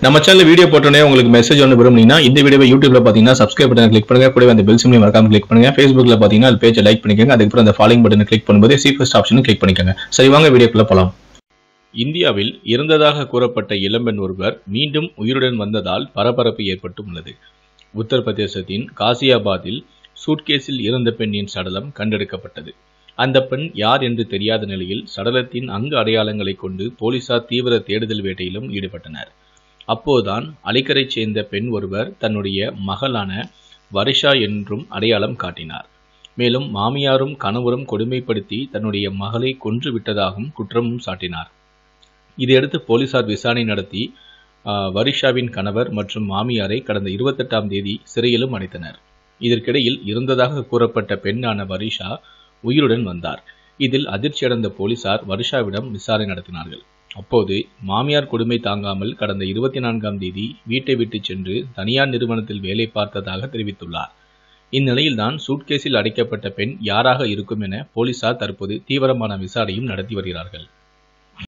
நம்ம channel video போட்டோன்னே உங்களுக்கு மெசேஜ் ஒன்று விரும்புனீங்கன்னா இந்த வீடியோவை யூடியூப்ல பார்த்தீங்கன்னா சப்ஸ்கிரைப் பட்டன் கிளிக் பண்ணுங்க கூடவே அந்த பெல் சிம்லையும் மறக்காம கிளிக் பண்ணுங்க ஃபேஸ்புக்ல பார்த்தீங்கன்னா அது பேஜை லைக் பண்ணிக்கோங்க அதுக்கப்புறம் அந்த ஃபாலோயிங் பட்டனை கிளிக் பண்ணும்போது சி ஃபர்ஸ்ட் ஆப்ஷனும் கிளிக் பண்ணிக்கோங்க சரி வாங்க வீடியோக்குள்ள போலாம் இந்தியாவில் இறந்ததாக கூறப்பட்ட இளம்பெண் ஒருவர் மீண்டும் உயிருடன் வந்ததால் பரபரப்பு ஏற்பட்டு உள்ளது உத்தரப்பிரதேசத்தின் காசியாபாத்தில் சூட்கேஸில் இறந்த பெண்ணின் சடலம் கண்டெடுக்கப்பட்டது அந்த பெண் யார் என்று தெரியாத நிலையில் சடலத்தின் அங்கு அடையாளங்களை கொண்டு போலீசார் தீவிர தேடுதல் வேட்டையிலும் ஈடுபட்டனர் அப்போதுதான் அலிக்கரைச் சேர்ந்த பெண் ஒருவர் தன்னுடைய மகளான வரிஷா என்றும் அடையாளம் காட்டினார் மேலும் மாமியாரும் கணவரும் கொடுமைப்படுத்தி தன்னுடைய மகளை கொன்று விட்டதாகவும் குற்றமும் சாட்டினார் இதையடுத்து போலீசார் விசாரணை நடத்தி ஆஹ், வரிஷாவின் கணவர் மற்றும் மாமியாரை கடந்த இருபத்தெட்டாம் தேதி சிறையிலும் அடைத்தனர் இதற்கிடையில் இருந்ததாக கூறப்பட்ட பெண்ணான வரிஷா உயிருடன் வந்தார் இதில் அதிர்ச்சியடைந்த போலீசார் வரிஷாவிடம் விசாரணை நடத்தினார்கள் அப்போது மாமியார் கொடுமை தாங்காமல் கடந்த இருபத்தி நான்காம் தேதி வீட்டை விட்டு சென்று தனியார் நிறுவனத்தில் வேலை பார்த்ததாக தெரிவித்துள்ளார் இந்நிலையில்தான் சூட்கேஸில் அடைக்கப்பட்ட பெண் யாராக இருக்கும் என போலீசார் தற்போது தீவிரமான விசாரணையும் நடத்தி வருகிறார்கள்